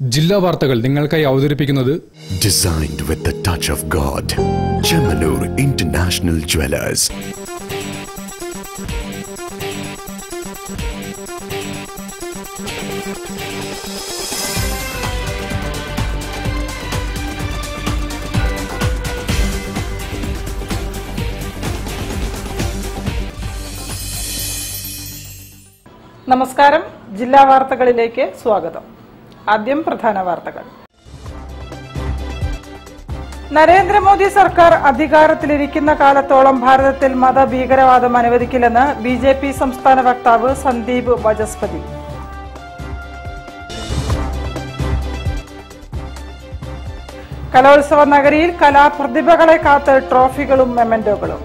ജില്ലാ വാർത്തകൾ നിങ്ങൾക്കായി അവതരിപ്പിക്കുന്നത് Designed with the touch of God. Chemalur International Jewelers. നമസ്കാരം ജില്ലാ വാർത്തകളിലേക്ക് സ്വാഗതം ആദ്യം പ്രധാന വാർത്തകൾ നരേന്ദ്രമോദി സർക്കാർ അധികാരത്തിലിരിക്കുന്ന കാലത്തോളം ഭാരതത്തിൽ മതഭീകരവാദം അനുവദിക്കില്ലെന്ന് ബി ജെ പി സംസ്ഥാന വക്താവ് സന്ദീപ് വചസ്പതി കലോത്സവ നഗരിയിൽ കലാപ്രതിഭകളെ കാത്ത് ട്രോഫികളും മെമന്റോകളും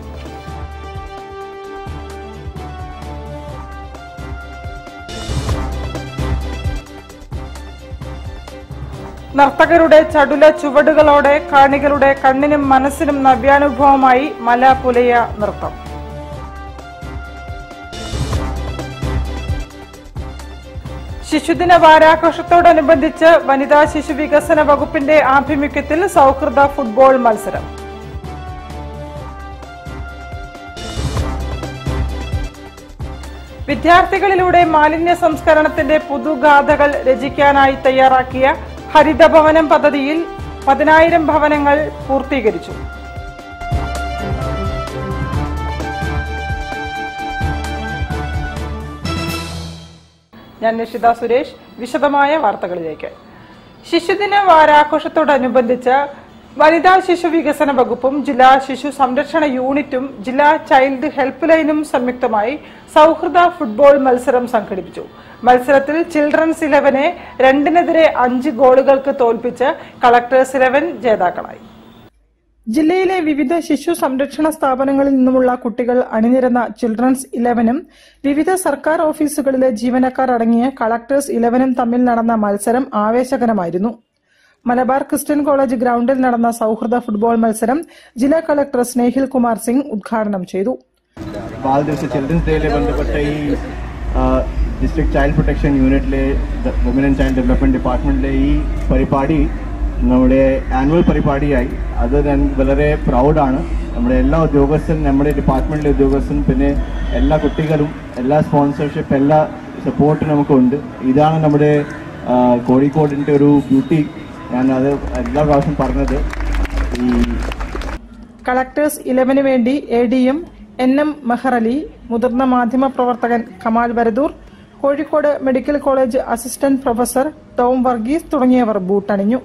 നർത്തകരുടെ ചടുല ചുവടുകളോടെ കാണികളുടെ കണ്ണിനും മനസ്സിനും നവ്യാനുഭവമായി മല പുലയ നൃത്തം ശിശുദിന വാരാഘോഷത്തോടനുബന്ധിച്ച് വനിതാ ശിശു വികസന വകുപ്പിന്റെ ആഭിമുഖ്യത്തിൽ സൗഹൃദ ഫുട്ബോൾ മത്സരം വിദ്യാർത്ഥികളിലൂടെ മാലിന്യ സംസ്കരണത്തിന്റെ പുതുഗാഥകൾ രചിക്കാനായി തയ്യാറാക്കിയ ഹരിതഭവനം പദ്ധതിയിൽ പതിനായിരം ഭവനങ്ങൾ പൂർത്തീകരിച്ചു ഞാൻ നിഷിത സുരേഷ് വിശദമായ വാർത്തകളിലേക്ക് ശിശുദിന വാരാഘോഷത്തോടനുബന്ധിച്ച് വനിതാ ശിശു വികസന വകുപ്പും ജില്ലാ ശിശു സംരക്ഷണ യൂണിറ്റും ജില്ലാ ചൈൽഡ് ഹെൽപ്പ് ലൈനും സംയുക്തമായി സൗഹൃദ ഫുട്ബോൾ മത്സരം സംഘടിപ്പിച്ചു മത്സരത്തിൽ ചിൽഡ്രൻസ് ഇലവനെ രണ്ടിനെതിരെ അഞ്ച് ഗോളുകൾക്ക് തോൽപ്പിച്ച് കളക്ടേഴ്സ് ഇലവൻ ജേതാക്കളായി ജില്ലയിലെ വിവിധ ശിശു സംരക്ഷണ സ്ഥാപനങ്ങളിൽ നിന്നുമുള്ള കുട്ടികൾ അണിനിരന്ന ചിൽഡ്രൻസ് ഇലവനും വിവിധ സർക്കാർ ഓഫീസുകളിലെ ജീവനക്കാർ അടങ്ങിയ കളക്ടേഴ്സ് ഇലവനും തമ്മിൽ നടന്ന മത്സരം ആവേശകരമായിരുന്നു മലബാർ ക്രിസ്ത്യൻ കോളേജ് ഗ്രൗണ്ടിൽ നടന്ന സൗഹൃദ ഫുട്ബോൾ മത്സരം ജില്ലാ കളക്ടർ സ്നേഹിൽ കുമാർ സിംഗ് ഉദ്ഘാടനം ചെയ്തു ബാൽ ദിവസം ചിൽഡ്രൻസ് ഡേയിലെ ബന്ധപ്പെട്ട ഈ ഡിസ്ട്രിക്ട് ചൈൽഡ് പ്രൊട്ടക്ഷൻ യൂണിറ്റിലെ വുമൻ ആൻഡ് ചൈൽഡ് ഡെവലപ്മെന്റ് ഡിപ്പാർട്ട്മെന്റിലെ ഈ പരിപാടി നമ്മുടെ ആനുവൽ പരിപാടിയായി അത് ഞാൻ വളരെ പ്രൗഡാണ് നമ്മുടെ എല്ലാ ഉദ്യോഗസ്ഥരും നമ്മുടെ ഡിപ്പാർട്ട്മെന്റിലെ ഉദ്യോഗസ്ഥരും പിന്നെ എല്ലാ കുട്ടികളും എല്ലാ സ്പോൺസർഷിപ്പ് എല്ലാ സപ്പോർട്ടും നമുക്കുണ്ട് ഇതാണ് നമ്മുടെ ആ, കോഴിക്കോടിൻ്റെ ഒരു ബ്യൂട്ടി ഞാൻ അത് എല്ലാ പ്രാവശ്യം പറഞ്ഞത് ഈ കളക്ടേഴ്സ് ഇലവന് വേണ്ടി A D M N M Meher Ali മുതിർന്ന മാധ്യമ പ്രവർത്തകൻ Kamal Varadoor Kozhikode medical college assistant professor Tom Varghese തുടങ്ങിയവർ ബൂട്ടണിഞ്ഞു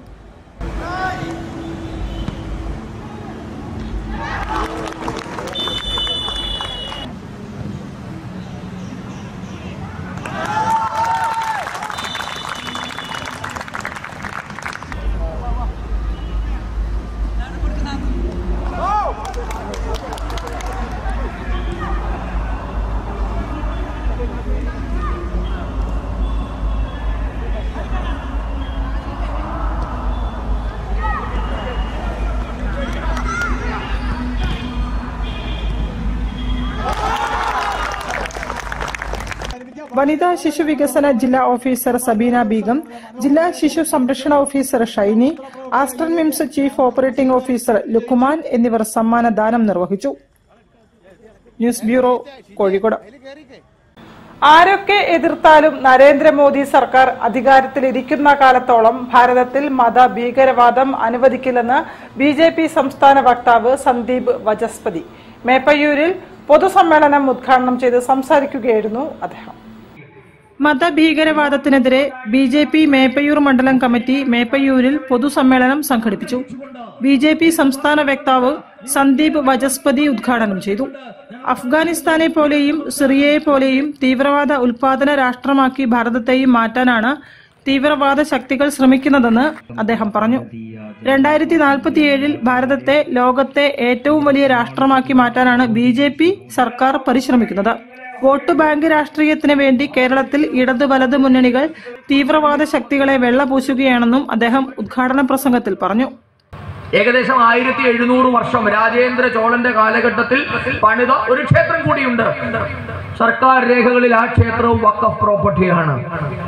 വനിതാ ശിശു വികസന ജില്ലാ ഓഫീസർ സബീന ബീഗം ജില്ലാ ശിശു സംരക്ഷണ officer Shaini Aster MIMS chief operating officer Lukman എന്നിവർ സമ്മാനദാനം നിർവഹിച്ചു ന്യൂസ് ബ്യൂറോ കോഴിക്കോട് ആരൊക്കെ എതിർത്താലും നരേന്ദ്രമോദി സർക്കാർ അധികാരത്തിലിരിക്കുന്ന കാലത്തോളം ഭാരതത്തിൽ മത ഭീകരവാദം അനുവദിക്കില്ലെന്ന് ബി ജെ പി സംസ്ഥാന വക്താവ് സന്ദീപ് വചസ്പതി മേപ്പയ്യൂരിൽ പൊതുസമ്മേളനം ഉദ്ഘാടനം ചെയ്ത് സംസാരിക്കുകയായിരുന്നു അദ്ദേഹം മതഭീകരവാദത്തിനെതിരെ ബി ജെ പി മേപ്പയ്യൂർ മണ്ഡലം കമ്മിറ്റി മേപ്പയ്യൂരിൽ പൊതുസമ്മേളനം സംഘടിപ്പിച്ചു ബി ജെ പി സംസ്ഥാന വക്താവ് സന്ദീപ് വചസ്പതി ഉദ്ഘാടനം ചെയ്തു അഫ്ഗാനിസ്ഥാനെ പോലെയും സിറിയയെ പോലെയും തീവ്രവാദ ഉൽപാദന രാഷ്ട്രമാക്കി ഭാരതത്തെയും മാറ്റാനാണ് തീവ്രവാദ ശക്തികൾ ശ്രമിക്കുന്നതെന്ന് അദ്ദേഹം പറഞ്ഞു രണ്ടായിരത്തി നാൽപ്പത്തിയേഴിൽ ഭാരതത്തെ ലോകത്തെ ഏറ്റവും വലിയ രാഷ്ട്രമാക്കി മാറ്റാനാണ് ബി ജെ പി സർക്കാർ പരിശ്രമിക്കുന്നത് വോട്ട് ബാങ്ക് രാഷ്ട്രീയത്തിന് വേണ്ടി കേരളത്തിൽ ഇടത് വലത് മുന്നണികൾ തീവ്രവാദ ശക്തികളെ വെള്ളപൂശുകയാണെന്നും അദ്ദേഹം ഉദ്ഘാടന പ്രസംഗത്തിൽ പറഞ്ഞു ഏകദേശം ആയിരത്തി എഴുന്നൂറ് വർഷം രാജേന്ദ്ര ചോളന്റെ കാലഘട്ടത്തിൽ പണിത ഒരു ക്ഷേത്രം കൂടിയുണ്ട് സർക്കാർ രേഖകളിൽ ആ ക്ഷേത്രവും വക്കഫ് പ്രോപ്പർട്ടിയാണ്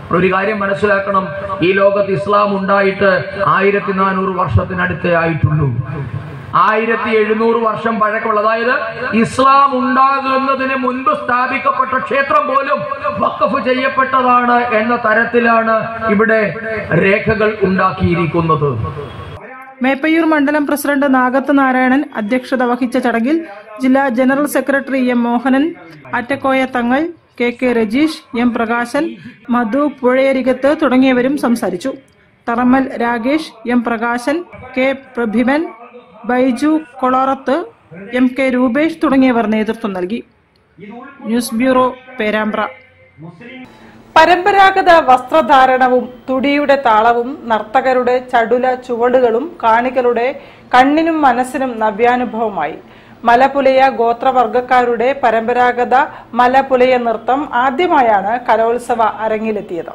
ഒരു കാര്യം മനസ്സിലാക്കണം ഈ ലോകത്ത് ഇസ്ലാം ഉണ്ടായിട്ട് ആയിരത്തി നാനൂറ് വർഷത്തിനടുത്തേ ആയിട്ടുള്ളൂ ആയിരത്തി എഴുന്നൂറ് വർഷം പഴക്കമുള്ള അതായത് ഇസ്ലാം ഉണ്ടാകുന്നതിന് മുൻപ് സ്ഥാപിക്കപ്പെട്ട ക്ഷേത്രം പോലും വഖഫ് ചെയ്യപ്പെട്ടതാണ് എന്ന തരത്തിലാണ് ഇവിടെ രേഖകൾ ഉണ്ടാക്കിയിരിക്കുന്നത് മേപ്പയ്യൂർ മണ്ഡലം പ്രസിഡന്റ് നാഗത്ത് നാരായണൻ അധ്യക്ഷത വഹിച്ച ചടങ്ങിൽ ജില്ലാ general secretary M Mohanan Attakoya Thangal K K Rajeesh M Prakashan Madhu Puzhayarikath തുടങ്ങിയവരും സംസാരിച്ചു Tharammal Ragesh M Prakashan K Prabhiman Baiju Kolarath M K Rupesh തുടങ്ങിയവർ നേതൃത്വം നൽകി ന്യൂസ് ബ്യൂറോ പേരാമ്പ്ര പരമ്പരാഗത വസ്ത്രധാരണവും തുടിയുടെ താളവും നർത്തകരുടെ ചടുല ചുവടുകളും കാണികളുടെ കണ്ണിനും മനസ്സിനും നവ്യാനുഭവമായി മലപുലയ ഗോത്രവർഗക്കാരുടെ പരമ്പരാഗത മലപുലയ നൃത്തം ആദ്യമായാണ് കലോത്സവ അരങ്ങിലെത്തിയത്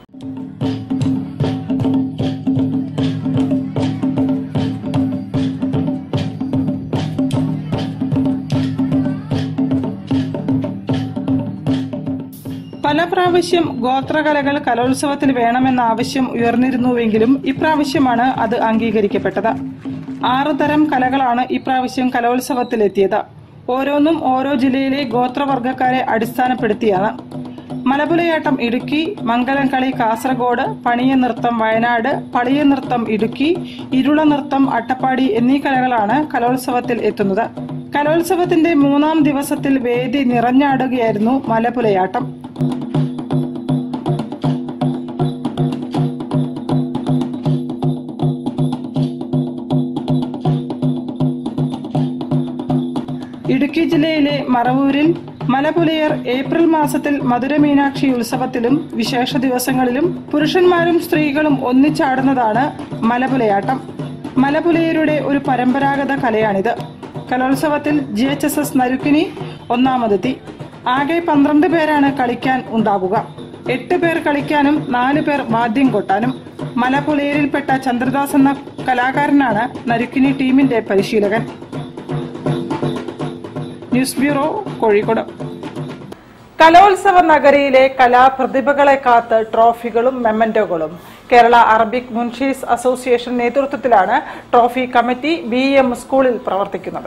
പല പ്രാവശ്യം ഗോത്രകലകൾ കലോത്സവത്തിൽ വേണമെന്ന ആവശ്യം ഉയർന്നിരുന്നുവെങ്കിലും ഇപ്രാവശ്യമാണ് അത് അംഗീകരിക്കപ്പെട്ടത് ആറ് തരം കലകളാണ് ഇപ്രാവശ്യം കലോത്സവത്തിലെത്തിയത് ഓരോന്നും ഓരോ ജില്ലയിലെ ഗോത്രവർഗക്കാരെ അടിസ്ഥാനപ്പെടുത്തിയാണ് മലപുലയാട്ടം ഇടുക്കി മംഗലം കളി കാസർഗോഡ് പണിയ നൃത്തം വയനാട് പളിയ നൃത്തം ഇടുക്കി ഇരുള നൃത്തം അട്ടപ്പാടി എന്നീ കലകളാണ് കലോത്സവത്തിൽ എത്തുന്നത് കലോത്സവത്തിന്റെ മൂന്നാം ദിവസത്തിൽ വേദി നിറഞ്ഞാടുകയായിരുന്നു മലപുലയാട്ടം ഇടുക്കി ജില്ലയിലെ മറവൂരിൽ മലപുലയർ ഏപ്രിൽ മാസത്തിൽ മധുരമീനാക്ഷി ഉത്സവത്തിലും വിശേഷ ദിവസങ്ങളിലും പുരുഷന്മാരും സ്ത്രീകളും ഒന്നിച്ചാടുന്നതാണ് മലപുലയാട്ടം മലപുലയരുടെ ഒരു പരമ്പരാഗത കലയാണിത് കലോത്സവത്തിൽ G H S S Narikkuni ഒന്നാമതെത്തി ആകെ പന്ത്രണ്ട് പേരാണ് കളിക്കാൻ ഉണ്ടാവുക എട്ട് പേർ കളിക്കാനും നാല് പേർ വാദ്യം കൊട്ടാനും മലപുലയരിൽപ്പെട്ട ചന്ദ്രദാസ് എന്ന കലാകാരനാണ് നരുക്കിനി ടീമിന്റെ പരിശീലകൻ ന്യൂസ് ബ്യൂറോ കോഴിക്കോട് കലോത്സവ നഗരിയിലെ കലാപ്രതിഭകളെ കാത്ത് ട്രോഫികളും മെമ്മന്റോകളും കേരള അറബിക് മുൻഷീസ് അസോസിയേഷൻ നേതൃത്വത്തിലാണ് ട്രോഫി കമ്മിറ്റി ബി എം സ്കൂളിൽ പ്രവർത്തിക്കുന്നത്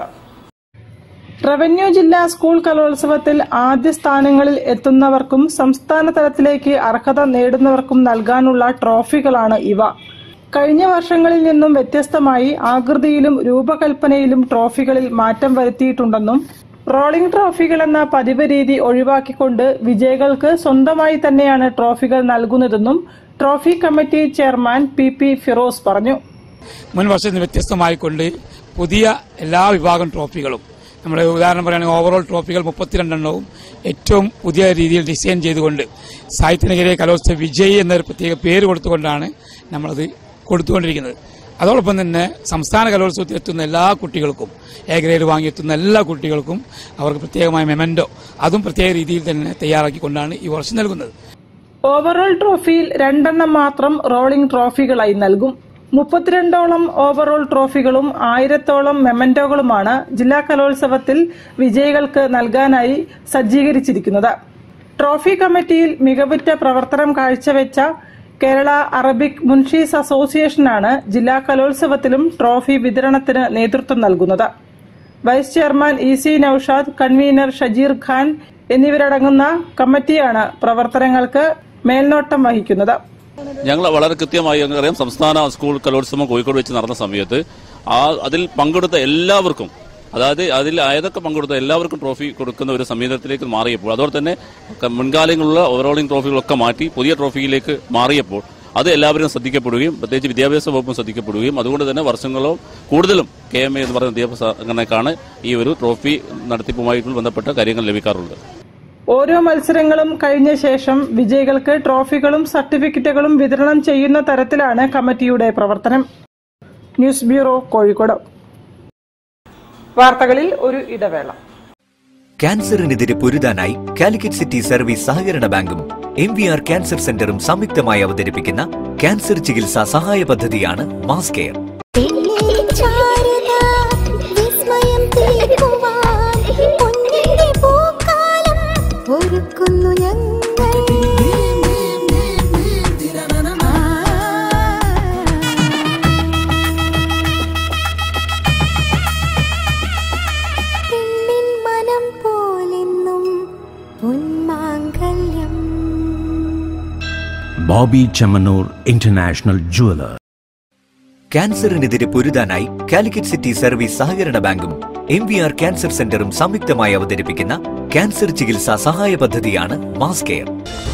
റവന്യൂ ജില്ലാ സ്കൂൾ കലോത്സവത്തിൽ ആദ്യ സ്ഥാനങ്ങളിൽ എത്തുന്നവർക്കും സംസ്ഥാന തലത്തിലേക്ക് അർഹത നേടുന്നവർക്കും നൽകാനുള്ള ട്രോഫികളാണ് ഇവ കഴിഞ്ഞ വർഷങ്ങളിൽ നിന്നും വ്യത്യസ്തമായി ആകൃതിയിലും രൂപകൽപ്പനയിലും ട്രോഫികളിൽ മാറ്റം വരുത്തിയിട്ടുണ്ടെന്നും റോളിംഗ് ട്രോഫികൾ എന്ന പതിവ് രീതി ഒഴിവാക്കിക്കൊണ്ട് വിജയികൾക്ക് സ്വന്തമായി തന്നെയാണ് ട്രോഫികൾ നൽകുന്നതെന്നും trophy committee chairman P P Firoz പറഞ്ഞു മുൻ വർഷത്തിൽ നിന്ന് വ്യത്യസ്തമായിക്കൊണ്ട് പുതിയ എല്ലാ വിഭാഗം ട്രോഫികളും നമ്മുടെ ഉദാഹരണം പറയുകയാണെങ്കിൽ ഓവറോൾ ട്രോഫികൾ മുപ്പത്തിരണ്ടെണ്ണവും ഏറ്റവും പുതിയ രീതിയിൽ ഡിസൈൻ ചെയ്തുകൊണ്ട് സാഹിത്യനഗരിയെ കലോത്സവ വിജയ് എന്നൊരു പ്രത്യേക പേര് കൊടുത്തുകൊണ്ടാണ് നമ്മളത് കൊടുത്തുകൊണ്ടിരിക്കുന്നത് അതോടൊപ്പം തന്നെ സംസ്ഥാന കലോത്സവത്തിൽ എത്തുന്ന എല്ലാ കുട്ടികൾക്കും എ ഗ്രേഡ് വാങ്ങിയെത്തുന്ന എല്ലാ കുട്ടികൾക്കും അവർക്ക് പ്രത്യേകമായ മെമൻഡോ അതും പ്രത്യേക രീതിയിൽ തന്നെ തയ്യാറാക്കിക്കൊണ്ടാണ് ഈ വർഷം നൽകുന്നത് ഓവറോൾ ട്രോഫിയിൽ രണ്ടെണ്ണം മാത്രം റോളിംഗ് ട്രോഫികളായി നൽകും മുപ്പത്തിരണ്ടോളം ഓവറോൾ ട്രോഫികളും ആയിരത്തോളം മെമന്റോകളുമാണ് ജില്ലാ കലോത്സവത്തിൽ വിജയികൾക്ക് നൽകാനായി സജ്ജീകരിച്ചിരിക്കുന്നത് ട്രോഫി കമ്മിറ്റിയിൽ മികവുറ്റ പ്രവർത്തനം കാഴ്ചവെച്ച കേരള അറബിക് മുൻഷീസ് അസോസിയേഷനാണ് ജില്ലാ കലോത്സവത്തിലും ട്രോഫി വിതരണത്തിന് നേതൃത്വം നൽകുന്നത് vice chairman E C Noushad convener Shajeer Khan എന്നിവരടങ്ങുന്ന കമ്മിറ്റിയാണ് പ്രവർത്തനങ്ങൾക്ക് മേൽനോട്ടം വഹിക്കുന്നത് ഞങ്ങൾ വളരെ കൃത്യമായി അറിയാം സംസ്ഥാന സ്കൂൾ കലോത്സവം കോഴിക്കോട് വെച്ച് നടന്ന സമയത്ത് ആ അതിൽ പങ്കെടുത്ത എല്ലാവർക്കും അതായത് അതിൽ ഏതൊക്കെ പങ്കെടുത്ത എല്ലാവർക്കും ട്രോഫി കൊടുക്കുന്ന ഒരു സംവിധാനത്തിലേക്ക് മാറിയപ്പോൾ അതുപോലെ തന്നെ ക- മുൻകാലങ്ങളിലുള്ള ഓവറോളിംഗ് ട്രോഫികളൊക്കെ മാറ്റി പുതിയ ട്രോഫിയിലേക്ക് മാറിയപ്പോൾ അത് എല്ലാവരും ശ്രദ്ധിക്കപ്പെടുകയും പ്രത്യേകിച്ച് വിദ്യാഭ്യാസ വകുപ്പും ശ്രദ്ധിക്കപ്പെടുകയും അതുകൊണ്ട് തന്നെ വർഷങ്ങളോ കൂടുതലും കെ എം എ എന്ന് പറയുന്ന വിദ്യാഭ്യാസ സംഘടനക്കാണ് ഈ ഒരു ട്രോഫി നടത്തിപ്പുമായിട്ട് ബന്ധപ്പെട്ട കാര്യങ്ങൾ ലഭിക്കാറുള്ളത് ഓരോ മത്സരങ്ങളും കഴിഞ്ഞ ശേഷം വിജയികൾക്ക് ട്രോഫികളും സർട്ടിഫിക്കറ്റുകളും വിതരണം ചെയ്യുന്ന തരത്തിലാണ് കമ്മിറ്റിയുടെ പ്രവർത്തനം ന്യൂസ് ബ്യൂറോ കോഴിക്കോട് വാർത്തകളിൽ ഒരു ഇടവേള ക്യാൻസറിനെതിരെ പൊരുതാനായി കാലിക്കറ്റ് സിറ്റി സർവീസ് സഹകരണ ബാങ്കും എം വി ആർ ക്യാൻസർ സെന്ററും സംയുക്തമായി അവതരിപ്പിക്കുന്ന ക്യാൻസർ ചികിത്സാ സഹായ പദ്ധതിയാണ് മാസ് കെയർ ചാരുത വിസ്മയം തീർക്കുവാൻ പൊന്നിന്റെ പൂക്കാലം ഒരുക്കുന്നു ഞങ്ങൾ Bobby Chamanur International Jeweler. ക്യാൻസറിനെതിരെ പൊരുതാനായി കാലിക്കറ്റ് സിറ്റി സർവീസ് സഹകരണ ബാങ്കും എം വി ആർ ക്യാൻസർ സെന്ററും സംയുക്തമായി അവതരിപ്പിക്കുന്ന ക്യാൻസർ ചികിത്സാ സഹായ പദ്ധതിയാണ് മാസ് കെയർ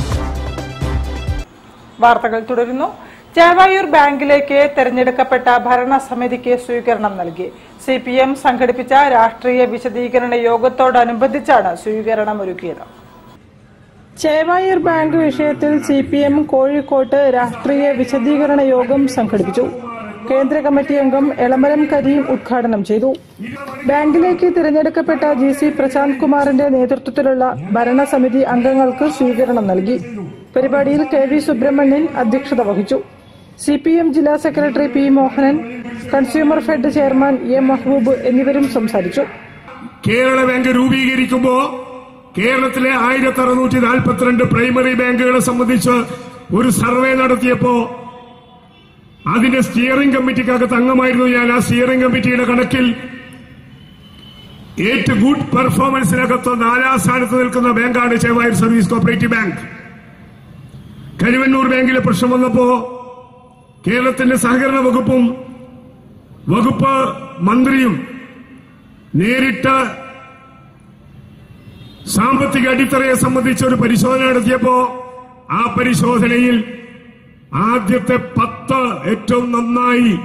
വാർത്തകൾ തുടരുന്നു ചേവായൂർ ബാങ്കിലേക്ക് തെരഞ്ഞെടുക്കപ്പെട്ട ഭരണസമിതിക്ക് സ്വീകരണം നൽകി സി പി എം സംഘടിപ്പിച്ച രാഷ്ട്രീയ വിശദീകരണ യോഗത്തോടനുബന്ധിച്ചാണ് സ്വീകരണം ഒരുക്കിയത് ചേവായൂർ ബാങ്ക് വിഷയത്തിൽ സി പി എം കോഴിക്കോട്ട് രാഷ്ട്രീയ വിശദീകരണ യോഗം സംഘടിപ്പിച്ചു കേന്ദ്ര കമ്മിറ്റി അംഗം എളമരം കരീം ഉദ്ഘാടനം ചെയ്തു ബാങ്കിലേക്ക് തിരഞ്ഞെടുക്കപ്പെട്ട ജി സി പ്രശാന്ത് കുമാറിന്റെ നേതൃത്വത്തിലുള്ള ഭരണസമിതി അംഗങ്ങൾക്ക് സ്വീകരണം നൽകി പരിപാടിയിൽ കെ വി സുബ്രഹ്മണ്യൻ അധ്യക്ഷത വഹിച്ചു സി പി എം ജില്ലാ സെക്രട്ടറി P Mohanan consumer fed chairman A Mahboob എന്നിവരും സംസാരിച്ചു കേരള ബാങ്ക് രൂപീകരിക്കുമ്പോ കേരളത്തിലെ ആയിരത്തി അറുന്നൂറ്റി നാൽപ്പത്തിരണ്ട് പ്രൈമറി ബാങ്കുകളെ സംബന്ധിച്ച് ഒരു സർവേ നടത്തിയപ്പോ അതിന്റെ സ്റ്റിയറിംഗ് കമ്മിറ്റിക്കകത്ത് അംഗമായിരുന്നു ഞാൻ ആ സ്റ്റിയറിംഗ് കമ്മിറ്റിയുടെ കണക്കിൽ ഏറ്റവും ഗുഡ് പെർഫോമൻസിനകത്ത് നാലാം സ്ഥാനത്ത് നിൽക്കുന്ന ബാങ്കാണ് Chevayur service cooperative bank Karuvannur ബാങ്കിലെ പ്രശ്നം വന്നപ്പോ കേരളത്തിന്റെ സഹകരണ വകുപ്പും വകുപ്പ് മന്ത്രിയും നേരിട്ട് സാമ്പത്തിക അടിത്തറയെ സംബന്ധിച്ച് ഒരു പരിശോധന നടത്തിയപ്പോ ആ പരിശോധനയിൽ ആദ്യത്തെ പത്ത് ഏറ്റവും നന്നായി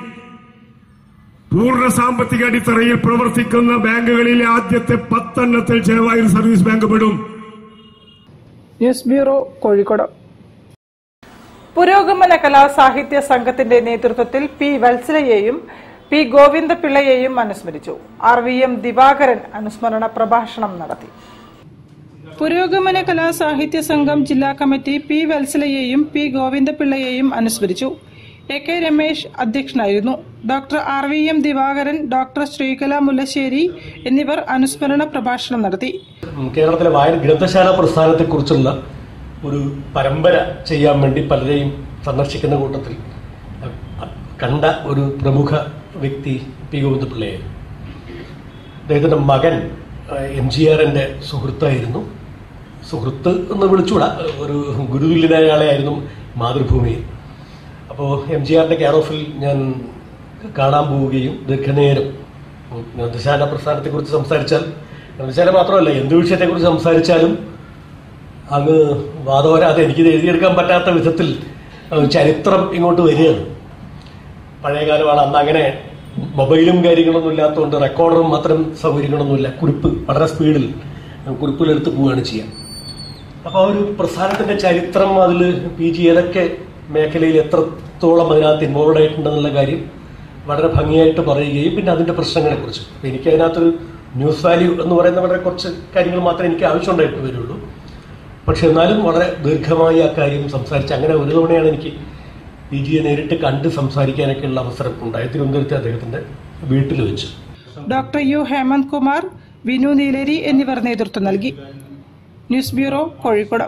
പൂർണ്ണ സാമ്പത്തിക അടിത്തറയിൽ പ്രവർത്തിക്കുന്ന ബാങ്കുകളിലെ ആദ്യത്തെ പത്തെണ്ണത്തിൽ ചേവായൂർ സർവീസ് ബാങ്ക് പെടും ന്യൂസ് ബ്യൂറോ കോഴിക്കോട് പുരോഗമന കലാ സാഹിത്യ സംഘത്തിന്റെ നേതൃത്വത്തിൽ പി വത്സലയെയും പി ഗോവിന്ദപിള്ളയെയും അനുസ്മരിച്ചു ആർ വി എം ദിവാകരൻ അനുസ്മരണ പ്രഭാഷണം നടത്തി പുരോഗമന കലാ സാഹിത്യ സംഘം ജില്ലാ കമ്മിറ്റി പി വത്സലയെയും പി ഗോവിന്ദപിള്ളയെയും അനുസ്മരിച്ചു എ കെ രമേശ് അധ്യക്ഷനായിരുന്നു doctor R V M Divakaran doctor Sreekala Mullassery എന്നിവർ അനുസ്മരണ പ്രഭാഷണം നടത്തി കേരളത്തിലെ വായന ഗ്രന്ഥശാല പ്രസ്ഥാനത്തെക്കുറിച്ചുള്ള ഒരു പരമ്പര ചെയ്യാൻ വേണ്ടി പലരെയും സന്ദർശിക്കുന്ന കൂട്ടത്തിൽ അ- കണ്ട ഒരു പ്രമുഖ വ്യക്തി പി ഗോവിന്ദപിള്ളയായിരുന്നു അദ്ദേഹത്തിൻ്റെ മകൻ എം ജി ആറിൻ്റെ സുഹൃത്തായിരുന്നു സുഹൃത്ത് എന്ന് വിളിച്ചുകൂടാ ഒരു ഗുരുതുല്യനായ ആളെയായിരുന്നു മാതൃഭൂമിയിൽ അപ്പോൾ എം ജി ആറിൻ്റെ കെയർ ഓഫിൽ ഞാൻ കാണാൻ പോവുകയും ദീർഘനേരം ഗ്രന്ഥശാല പ്രസ്ഥാനത്തെക്കുറിച്ച് സംസാരിച്ചാൽ ഗ്രന്ഥശാല മാത്രമല്ല എന്ത് വിഷയത്തെക്കുറിച്ച് സംസാരിച്ചാലും അങ്ങ് വാദോരാതെ എനിക്കിത് എഴുതിയെടുക്കാൻ പറ്റാത്ത വിധത്തിൽ അഹ് ചരിത്രം ഇങ്ങോട്ട് വരികയാണ് പഴയകാലമാണ് അന്ന് അങ്ങനെ മൊബൈലും കാര്യങ്ങളൊന്നും ഇല്ലാത്തതുകൊണ്ട് റെക്കോർഡറും അത്തരം സൗകര്യങ്ങളൊന്നുമില്ല കുറിപ്പ് വളരെ സ്പീഡിൽ കുറിപ്പിലെടുത്ത് പോവുകയാണ് ചെയ്യുക അപ്പോൾ ആ ഒരു പ്രസ്ഥാനത്തിന്റെ ചരിത്രം അതിൽ പി ജി ഏതൊക്കെ മേഖലയിൽ എത്രത്തോളം അതിനകത്ത് ഇൻവോൾവ് ആയിട്ടുണ്ടെന്നുള്ള കാര്യം വളരെ ഭംഗിയായിട്ട് പറയുകയും പിന്നെ അതിന്റെ പ്രശ്നങ്ങളെക്കുറിച്ച് എനിക്ക് അതിനകത്തൊരു ന്യൂസ് വാല്യൂ എന്ന് പറയുന്ന വളരെ കുറച്ച് കാര്യങ്ങൾ മാത്രമേ എനിക്ക് ആവശ്യമുണ്ടായിട്ട് വരുള്ളൂ പക്ഷെ എന്നാലും വളരെ ദീർഘമായി ആ കാര്യം സംസാരിച്ച് അങ്ങനെ ഒരു തവണയാണ് എനിക്ക് പി ജിയെ നേരിട്ട് കണ്ട് സംസാരിക്കാനൊക്കെയുള്ള അവസരം ഉണ്ടായത് തിരുവനന്തപുരത്തെ അദ്ദേഹത്തിന്റെ വീട്ടിൽ വെച്ച് ഡോക്ടർ യു ഹേമന്ത് കുമാർ വിനു നീലേരി എന്നിവർ നേതൃത്വം നൽകി ന്യൂസ് ബ്യൂറോ കോഴിക്കോട്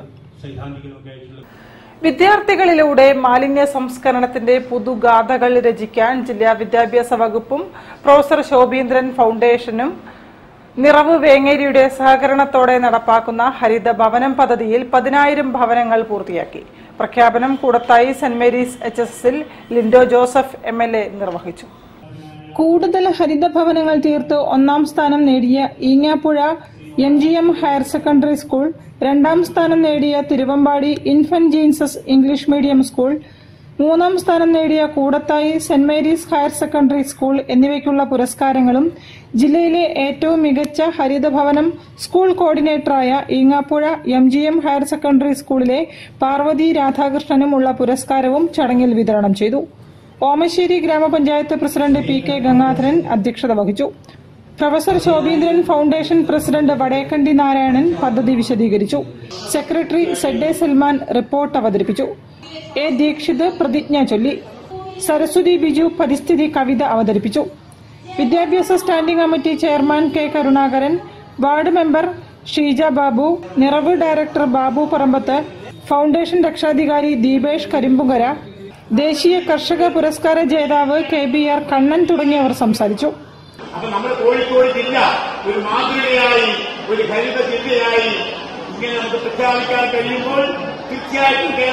വിദ്യാർത്ഥികളിലൂടെ മാലിന്യ സംസ്കരണത്തിന്റെ പുതുഗാഥകൾ രചിക്കാൻ ജില്ലാ വിദ്യാഭ്യാസ വകുപ്പും പ്രൊഫസർ ശോഭീന്ദ്രൻ ഫൗണ്ടേഷനും നിറവ് വേങ്ങേരിയുടെ സഹകരണത്തോടെ നടപ്പാക്കുന്ന ഹരിത ഭവനം പദ്ധതിയിൽ പതിനായിരം ഭവനങ്ങൾ പൂർത്തിയാക്കി പ്രഖ്യാപനം Koodathai saint Mary's H S എസിൽ Lindo Joseph M L A നിർവഹിച്ചു കൂടുതൽ ഹരിത ഭവനങ്ങൾ തീർത്ത് ഒന്നാം സ്ഥാനം നേടിയ Eengappuzha M G M higher secondary school രണ്ടാം സ്ഥാനം നേടിയ തിരുവമ്പാടി ഇൻഫന്റ് ജീൻസസ് ഇംഗ്ലീഷ് മീഡിയം സ്കൂൾ മൂന്നാം സ്ഥാനം നേടിയ Koodathai saint Mary's higher secondary school എന്നിവയ്ക്കുള്ള പുരസ്കാരങ്ങളും ജില്ലയിലെ ഏറ്റവും മികച്ച ഹരിതഭവനം സ്കൂൾ കോർഡിനേറ്ററായ Eengappuzha M G M higher secondary സ്കൂളിലെ പാർവതി രാധാകൃഷ്ണനുമുള്ള പുരസ്കാരവും ചടങ്ങിൽ വിതരണം ചെയ്തു ഓമശ്ശേരി ഗ്രാമപഞ്ചായത്ത് പ്രസിഡന്റ് പി കെ ഗംഗാധരൻ അധ്യക്ഷത വഹിച്ചു professor Shobheendran foundation president Vadekkandi Narayanan പദ്ധതി വിശദീകരിച്ചു സെക്രട്ടറി സെഡ്ഡെ സൽമാൻ റിപ്പോർട്ട് അവതരിപ്പിച്ചു എ ദീക്ഷിത് പ്രതിജ്ഞ ചൊല്ലി സരസ്വതി ബിജു പരിസ്ഥിതി കവിത അവതരിപ്പിച്ചു വിദ്യാഭ്യാസ standing committee chairman K Karunakaran ward member Sheeja Babu Niravu director Babu പറമ്പത്ത് ഫൗണ്ടേഷൻ രക്ഷാധികാരി ദീപേഷ് കരിമ്പുങ്കര ദേശീയ കർഷക പുരസ്കാര ജേതാവ് കെ ബി ആർ കണ്ണൻ തുടങ്ങിയവർ സംസാരിച്ചു അപ്പൊ നമ്മുടെ കോഴിക്കോട് ജില്ല ഒരു മാതൃകയായി ഒരു ഹരിത ജില്ലയായി ഇങ്ങനെ നമുക്ക് പ്രഖ്യാപിക്കാൻ കഴിയുമ്പോൾ തീർച്ചയായിട്ടും കേരളത്തിൽ നിന്ന്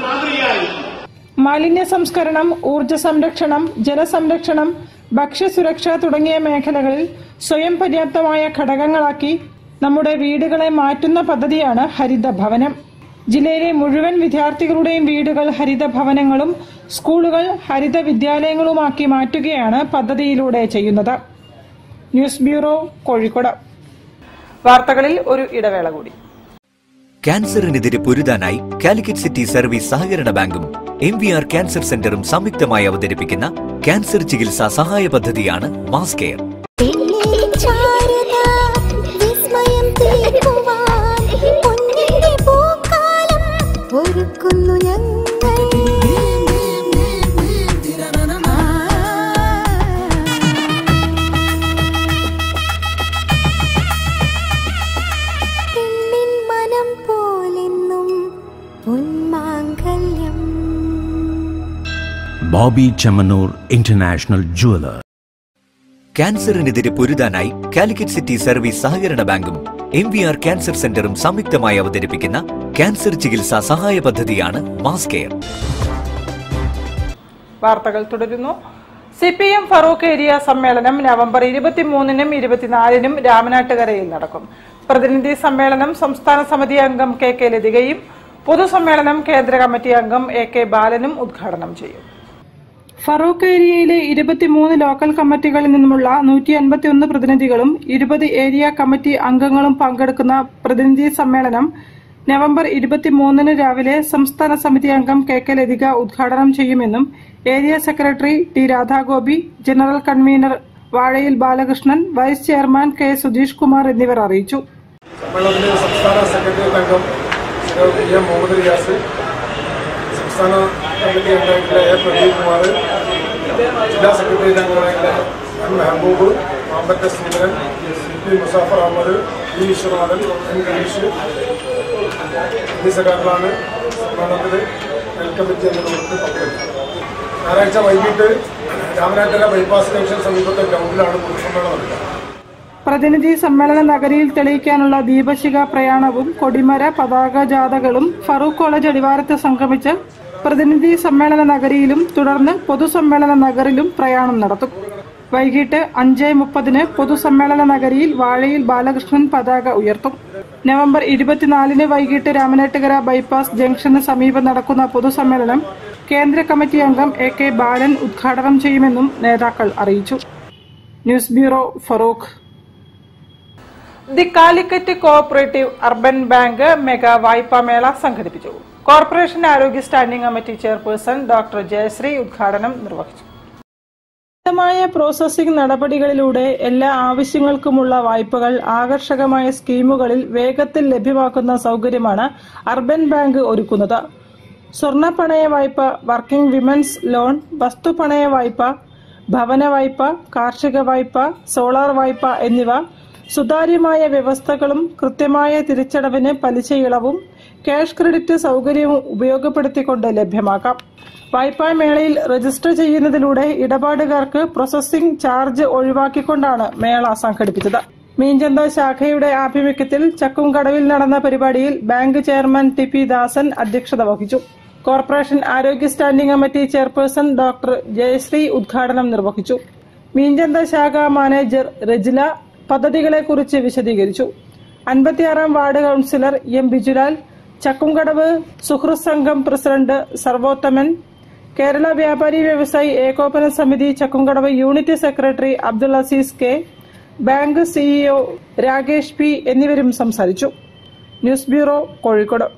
മാതൃകയായി മാലിന്യ സംസ്കരണം ഊർജ സംരക്ഷണം ജലസംരക്ഷണം ഭക്ഷ്യസുരക്ഷ തുടങ്ങിയ മേഖലകളിൽ സ്വയം പര്യാപ്തമായ ഘടകങ്ങളാക്കി നമ്മുടെ വീടുകളെ മാറ്റുന്ന പദ്ധതിയാണ് ഹരിത ഭവനം ജില്ലയിലെ മുഴുവൻ വിദ്യാർത്ഥികളുടെയും വീടുകൾ ഹരിത ഭവനങ്ങളും സ്കൂളുകൾ ഹരിത വിദ്യാലയങ്ങളുമാക്കി മാറ്റുകയാണ് പദ്ധതിയിലൂടെ ചെയ്യുന്നത് ന്യൂസ് ബ്യൂറോ കോഴിക്കോട് വാർത്തകളിൽ ഒരു ഇടവേള കൂടി ക്യാൻസറിനെതിരെ പൊരുതാനായി കാലിക്കറ്റ് സിറ്റി സർവീസ് സഹകരണ ബാങ്കും എം വി ആർ ക്യാൻസർ സെന്ററും സംയുക്തമായി അവതരിപ്പിക്കുന്ന ക്യാൻസർ ചികിത്സാ സഹായ പദ്ധതിയാണ് മാസ് കെയർ ചാരുത വിസ്മയം തീർക്കുവാൻ പൊന്നിന്റെ പൂക്കാലം ഒരുക്കുന്നു ഞങ്ങൾ പെണ്ണിൻ മനം പോലെന്നും പൊന്മാങ്കല്യം Bobby Chamanur International Jeweler. ക്യാൻസറിനെതിരെ പൊരുതാനായി കാലിക്കറ്റ് സിറ്റി സർവീസ് സഹകരണ ബാങ്കും എം വി ആർ ക്യാൻസർ സെന്ററും സംയുക്തമായി അവതരിപ്പിക്കുന്ന ക്യാൻസർ ചികിത്സാ സഹായ പദ്ധതിയാണ് മാസ് കെയർ വാർത്തകൾ തുടരുന്നു C P M Farook area സമ്മേളനം നവംബർ ഇരുപത്തിമൂന്നിനും ഇരുപത്തിനാലിനും രാമനാട്ടുകരയിൽ നടക്കും പ്രതിനിധി സമ്മേളനം സംസ്ഥാന സമിതി അംഗം കെ കെ ലതികയും പൊതുസമ്മേളനം കേന്ദ്ര കമ്മിറ്റി അംഗം എ കെ ബാലനും ഉദ്ഘാടനം ചെയ്യും ഫറൂഖ് ഏരിയയിലെ ഇരുപത്തിമൂന്ന് ലോക്കൽ കമ്മിറ്റികളിൽ നിന്നുമുള്ള നൂറ്റി അൻപത്തിയൊന്ന് പ്രതിനിധികളും ഇരുപത് ഏരിയ കമ്മിറ്റി അംഗങ്ങളും പങ്കെടുക്കുന്ന പ്രതിനിധി സമ്മേളനം നവംബർ ഇരുപത്തിമൂന്നിന് രാവിലെ സംസ്ഥാന സമിതി അംഗം കെ കെ ലതിക ഉദ്ഘാടനം ചെയ്യുമെന്നും area secretary T Radhagopi general convener Vazhayil Balakrishnan vice chairman K Sudheesh Kumar എന്നിവർ അറിയിച്ചു സമ്മേളനത്തിലെ സംസ്ഥാന സെക്രട്ടേറിയറ്റ് അംഗം ശ്രീ പി എം മുഹമ്മദ് റിയാസ് സംസ്ഥാന കമ്മിറ്റി അംഗമായിട്ടുള്ള എ പ്രദീപ് കുമാർ ജില്ലാ സെക്രട്ടേറിയറ്റ് അംഗമായിട്ടുള്ള M Mehboob Mambatta Sreedharan C P Muzaffar Ahmed E Viswanathan M Ganesh എന്നീ സഖാക്കളാണ് സമ്മേളനത്തിൽ നെൽ കമ്മിറ്റി അംഗങ്ങൾക്ക് പങ്കെടുത്തത് ഞായറാഴ്ച വൈകിട്ട് രാമനാട്ടുകര ബൈപ്പാസ് ജംഗ്ഷൻ സമീപത്തെ ഗ്രൗണ്ടിലാണ് പൊതുസമ്മേളനം നടക്കുക പ്രതിനിധി സമ്മേളന നഗരിയിൽ തെളിയിക്കാനുള്ള ദീപശിഖ പ്രയാണവും കൊടിമര പതാക ജാഥകളും ഫറൂഖ് കോളേജ് അടിവാരത്ത് സംഗമിച്ച് പ്രതിനിധി സമ്മേളന നഗരിയിലും തുടർന്ന് പൊതുസമ്മേളന നഗറിലും പ്രയാണം നടത്തും വൈകിട്ട് അഞ്ച് മുപ്പതിന് പൊതുസമ്മേളന നഗരിയിൽ വാഴയിൽ ബാലകൃഷ്ണൻ പതാക ഉയർത്തും നവംബർ ഇരുപത്തിനാലിന് വൈകിട്ട് രാമനാട്ടുകര ബൈപ്പാസ് ജംഗ്ഷന് സമീപം നടക്കുന്ന പൊതുസമ്മേളനം കേന്ദ്ര കമ്മിറ്റി അംഗം എ കെ ബാലൻ ഉദ്ഘാടനം ചെയ്യുമെന്നും നേതാക്കൾ അറിയിച്ചു news bureau Farook the Calicut cooperative urban bank mega വായ്പാ മേള സംഘടിപ്പിച്ചു കോർപ്പറേഷൻ ആരോഗ്യ standing committee chairperson doctor Jayasree ഉദ്ഘാടനം നിർവഹിച്ചു ശക്തമായ പ്രോസസ്സിംഗ് നടപടികളിലൂടെ എല്ലാ ആവശ്യങ്ങൾക്കുമുള്ള വായ്പകൾ ആകർഷകമായ സ്കീമുകളിൽ വേഗത്തിൽ ലഭ്യമാക്കുന്ന സൗകര്യമാണ് അർബൻ ബാങ്ക് ഒരുക്കുന്നത് സ്വർണ്ണ പണയ വായ്പ വർക്കിംഗ് വിമൻസ് ലോൺ വസ്തു പണയ വായ്പ ഭവന വായ്പ കാർഷിക വായ്പ സോളാർ വായ്പ എന്നിവ സുതാര്യമായ വ്യവസ്ഥകളും കൃത്യമായ തിരിച്ചടവിന് പലിശ ഇളവും ക്യാഷ് ക്രെഡിറ്റ് സൗകര്യവും ഉപയോഗപ്പെടുത്തിക്കൊണ്ട് ലഭ്യമാക്കാം വായ്പാ മേളയിൽ രജിസ്റ്റർ ചെയ്യുന്നതിലൂടെ ഇടപാടുകാർക്ക് പ്രോസസ്സിംഗ് ചാർജ് ഒഴിവാക്കിക്കൊണ്ടാണ് മേള സംഘടിപ്പിച്ചത് മീഞ്ചന്ത ശാഖയുടെ ആഭിമുഖ്യത്തിൽ ചക്കുംകടവിൽ നടന്ന പരിപാടിയിൽ bank chairman T P Dasan അധ്യക്ഷത വഹിച്ചു കോർപ്പറേഷൻ ആരോഗ്യ standing committee chairperson doctor Jayasree ഉദ്ഘാടനം നിർവഹിച്ചു മീഞ്ചന്ത ശാഖ മാനേജർ രജില പദ്ധതികളെക്കുറിച്ച് വിശദീകരിച്ചു അൻപത്തിയാറാം ward councillor M Bijulal Chakkumkadavu സുഹൃത്ത് സംഘം പ്രസിഡന്റ് സർവോത്തമൻ കേരള വ്യാപാരി വ്യവസായി ഏകോപന സമിതി Chakkumkadavu unit secretary Abdul Azeez K bank CEO Rakesh P എന്നിവരും സംസാരിച്ചു ന്യൂസ് ബ്യൂറോ കോഴിക്കോട്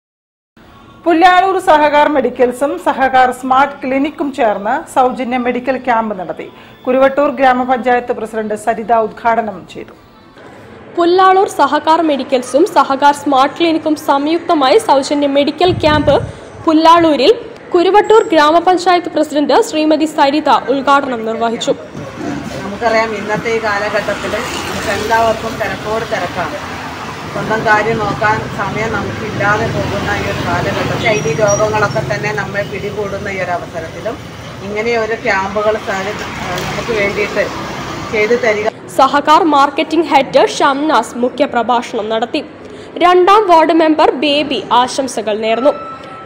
പുല്ലാളൂർ സഹകാർ മെഡിക്കൽസും സഹകാർ സ്മാർട്ട് ക്ലിനിക്കും ചേർന്ന് സൗജന്യ മെഡിക്കൽ ക്യാമ്പ് നടത്തി കുരുവട്ടൂർ ഗ്രാമപഞ്ചായത്ത് പ്രസിഡന്റ് സരിത ഉദ്ഘാടനം ചെയ്തു പുല്ലാളൂർ സഹകാർ മെഡിക്കൽസും സഹകാർ സ്മാർട്ട് ക്ലിനിക്കും സംയുക്തമായി സൗജന്യ മെഡിക്കൽ ക്യാമ്പ് പുല്ലാളൂരിൽ കുരുവട്ടൂർ ഗ്രാമപഞ്ചായത്ത് പ്രസിഡന്റ് ശ്രീമതി സരിത ഉദ്ഘാടനം നിർവഹിച്ചു നമുക്കറിയാം ഇന്നത്തെ ഈ കാലഘട്ടത്തിൽ നമുക്ക് എല്ലാവർക്കും തിരക്കോട് തിരക്കാണ് സ്വന്തം കാര്യം നോക്കാൻ സമയം നമുക്കില്ലാതെ പോകുന്ന ഈ ഒരു കാലഘട്ടം ശൈലി രോഗങ്ങളൊക്കെ തന്നെ നമ്മെ പിടികൂടുന്ന ഈ ഒരു അവസരത്തിലും ഇങ്ങനെ ഒരു ക്യാമ്പുകൾ സാധി- നമുക്ക് വേണ്ടിയിട്ട് ചെയ്തു തരിക സഹകാർ മാർക്കറ്റിംഗ് ഹെഡ് ഷംനാസ് മുഖ്യപ്രഭാഷണം നടത്തി രണ്ടാം വാർഡ് മെമ്പർ ബേബി ആശംസകൾ നേർന്നു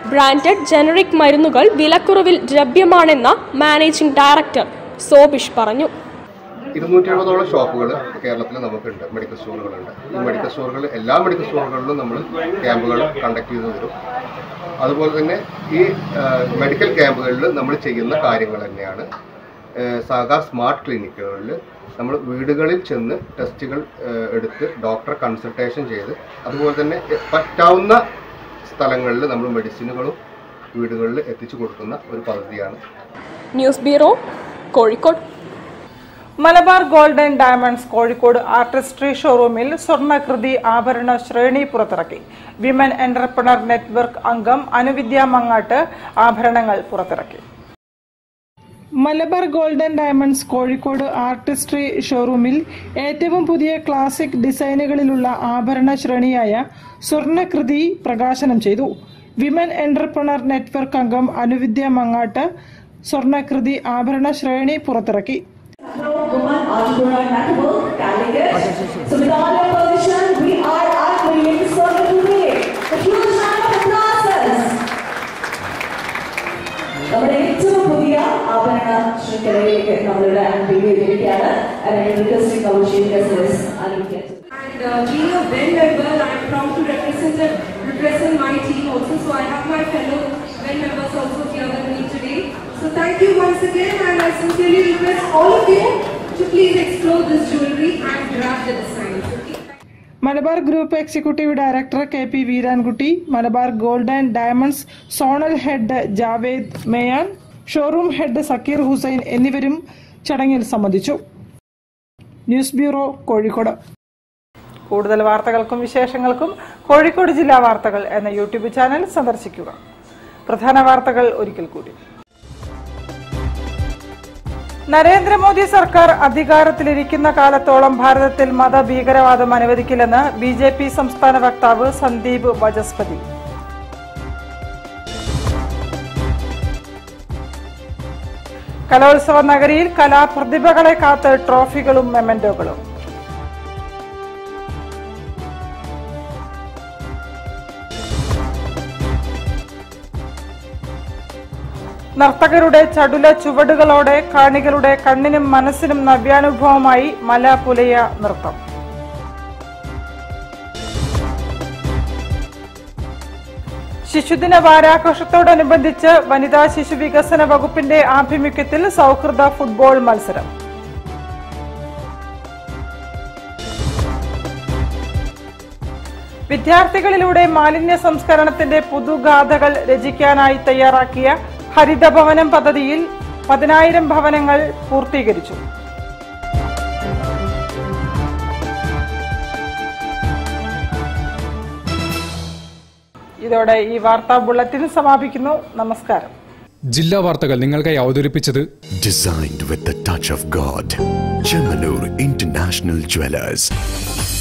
ബ്രാൻഡഡ് ജനറിക് മരുന്നുകൾ വിലക്കുറവിൽ ലഭ്യമാണെന്ന് മാനേജിംഗ് ഡയറക്ടർ സോബിഷ് പറഞ്ഞു ഇരുന്നൂറ്റി എഴുപതോളം ഷോപ്പുകൾ കേരളത്തിൽ നമുക്കുണ്ട് മെഡിക്കൽ സ്റ്റോറുകളുണ്ട് ഈ മെഡിക്കൽ സ്റ്റോറുകൾ എല്ലാ മെഡിക്കൽ സ്റ്റോറുകളിലും നമ്മൾ ക്യാമ്പുകൾ കണ്ടക്ട് ചെയ്ത് തരും അതുപോലെ തന്നെ ഈ ആ, മെഡിക്കൽ ക്യാമ്പുകളിൽ നമ്മൾ ചെയ്യുന്ന കാര്യങ്ങൾ തന്നെയാണ് ആ, സഹകാർ സ്മാർട്ട് ക്ലിനിക്കുകളിൽ നമ്മൾ വീടുകളിൽ ചെന്ന് ടെസ്റ്റുകൾ ആ, എടുത്ത് ഡോക്ടറെ കൺസൾട്ടേഷൻ ചെയ്ത് അതുപോലെ തന്നെ പറ്റാവുന്ന സ്ഥലങ്ങളിൽ നമ്മൾ മെഡിസിനുകളും വീടുകളിൽ എത്തിച്ചു കൊടുക്കുന്ന ഒരു പദ്ധതിയാണ് news bureau Kozhikode Malabar golden diamonds Kozhikode artistry ഷോറൂമിൽ സ്വർണ്ണകൃതി ആഭരണ ശ്രേണി പുറത്തിറക്കി വിമൻ എന്റർപ്രണർ നെറ്റ്വർക്ക് അംഗം അനുവിദ്യ മങ്ങാട്ട് ആഭരണങ്ങൾ പുറത്തിറക്കി Malabar golden diamonds Kozhikode artistry ഷോറൂമിൽ ഏറ്റവും പുതിയ ക്ലാസിക് ഡിസൈനുകളിലുള്ള ആഭരണ ശ്രേണിയായ സ്വർണ്ണകൃതി പ്രകാശനം ചെയ്തു വിമൻ എന്റർപ്രണർ നെറ്റ്വർക്ക് അംഗം അനുവിദ്യ മങ്ങാട്ട് സ്വർണ്ണകൃതി ആഭരണ ശ്രേണി പുറത്തിറക്കി woman entrepreneur network Calicut. So with all your permission, we are unveiling Swarna today. A huge round of applause. നമ്മുടെ ഏറ്റവും പുതിയ ആഭരണ ശൃംഖലയിലേക്ക് നമ്മളിവിടെ അൺവീൽ ചെയ്തിരിക്കുകയാണ് റിക്വസ്റ്റിംഗ് അവർ ചീഫ് ഗസ്റ്റ് അനുഭവിക്കാൻ And uh, being a WEN member, I am proud to represent represent my team also. So I have my fellow WEN members also here with me today. So thank you once again, and I sincerely request all of you to please explore this jewelry and grab the designs. Okay? Malabar group executive director K P Veerankutty Malabar gold and diamonds zonal head Javed Meyan showroom head Zakir Hussain എന്നിവരും ചടങ്ങിൽ സംബന്ധിച്ചു news bureau Kozhikode കൂടുതൽ വാർത്തകൾക്കും വിശേഷങ്ങൾക്കും കോഴിക്കോട് ജില്ലാ വാർത്തകൾ എന്ന YouTube channel സന്ദർശിക്കുക പ്രധാന വാർത്തകൾ ഒരിക്കൽ കൂടി നരേന്ദ്രമോദി സർക്കാർ അധികാരത്തിലിരിക്കുന്ന കാലത്തോളം ഭാരതത്തിൽ മതഭീകരവാദം അനുവദിക്കില്ലെന്ന് ബി ജെ പി സംസ്ഥാന വക്താവ് സന്ദീപ് വചസ്പതി കലോത്സവ നഗരിയിൽ കലാപ്രതിഭകളെ കാത്ത് ട്രോഫികളും മെമന്റോകളും നർത്തകരുടെ ചടുല ചുവടുകളോടെ കാണികളുടെ കണ്ണിനും മനസ്സിനും നവ്യാനുഭവമായി മല പുലയ നൃത്തം ശിശുദിന വാരാഘോഷത്തോടനുബന്ധിച്ച് വനിതാ ശിശു വികസന വകുപ്പിന്റെ ആഭിമുഖ്യത്തിൽ സൗഹൃദ ഫുട്ബോൾ മത്സരം വിദ്യാർത്ഥികളിലൂടെ മാലിന്യ സംസ്കരണത്തിന്റെ പുതുഗാഥകൾ രചിക്കാനായി തയ്യാറാക്കിയ ഹരിതഭവനം പദ്ധതിയിൽ പതിനായിരം ഭവനങ്ങൾ പൂർത്തീകരിച്ചു ഇതോടെ ഈ വാർത്താ ബുള്ളറ്റിൻ സമാപിക്കുന്നു നമസ്കാരം ജില്ലാ വാർത്തകൾ നിങ്ങൾക്കായി അവതരിപ്പിച്ചത് Designed with the touch of God. Chemanur International Jewelers.